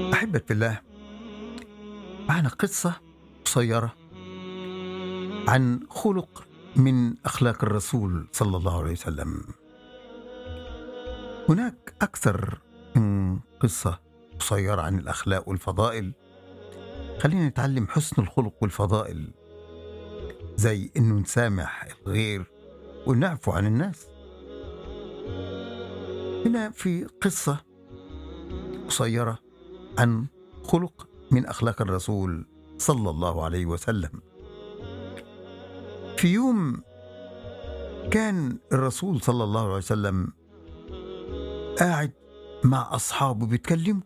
أحبة في الله معنا قصة قصيرة عن خلق من أخلاق الرسول صلى الله عليه وسلم هناك أكثر من قصة قصيرة عن الأخلاق والفضائل خلينا نتعلم حسن الخلق والفضائل زي إنه نسامح الغير ونعفو عن الناس هنا في قصة قصيرة عن خلق من أخلاق الرسول صلى الله عليه وسلم في يوم كان الرسول صلى الله عليه وسلم قاعد مع أصحابه بيتكلموا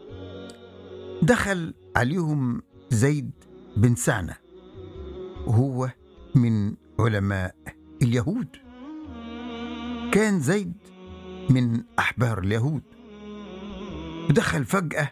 دخل عليهم زيد بن سعنة وهو من علماء اليهود كان زيد من أحبار اليهود ودخل فجأة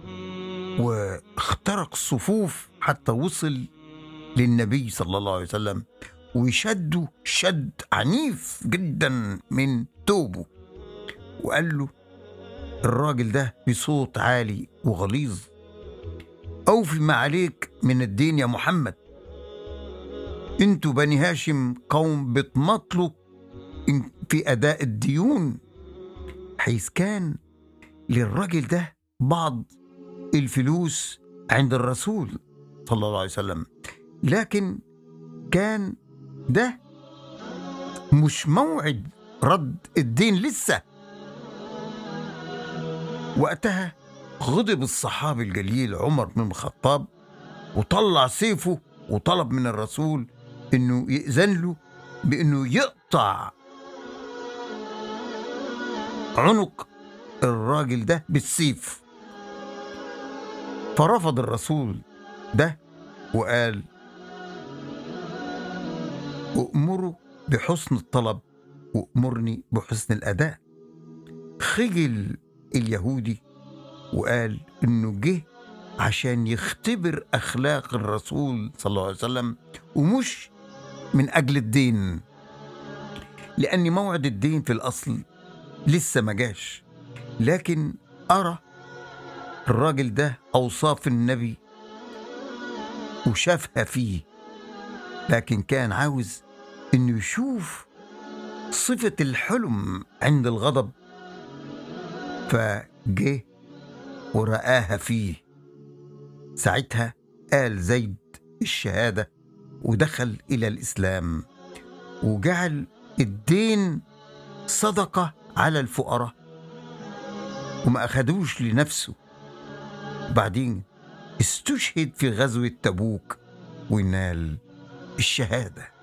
واخترق الصفوف حتى وصل للنبي صلى الله عليه وسلم وشده شد عنيف جدا من توبه وقال له الراجل ده بصوت عالي وغليظ أوفي ما عليك من الدين يا محمد انتوا بني هاشم قوم بتمطلوا في أداء الديون حيث كان للراجل ده بعض الفلوس عند الرسول صلى الله عليه وسلم لكن كان ده مش موعد رد الدين لسه وقتها غضب الصحابي الجليل عمر بن الخطاب وطلع سيفه وطلب من الرسول انه يأذن له بانه يقطع عنق الراجل ده بالسيف فرفض الرسول ده وقال أؤمره بحسن الطلب وأمرني بحسن الأداء خجل اليهودي وقال إنه جه عشان يختبر أخلاق الرسول صلى الله عليه وسلم ومش من أجل الدين لأن موعد الدين في الأصل لسه ما جاش لكن أرى الراجل ده أوصاف النبي وشافها فيه لكن كان عاوز إنه يشوف صفة الحلم عند الغضب فجه ورآها فيه ساعتها قال زيد الشهادة ودخل إلى الإسلام وجعل الدين صدقة على الفقراء وما أخدوش لنفسه بعدين استشهد في غزوة تبوك ونال الشهاده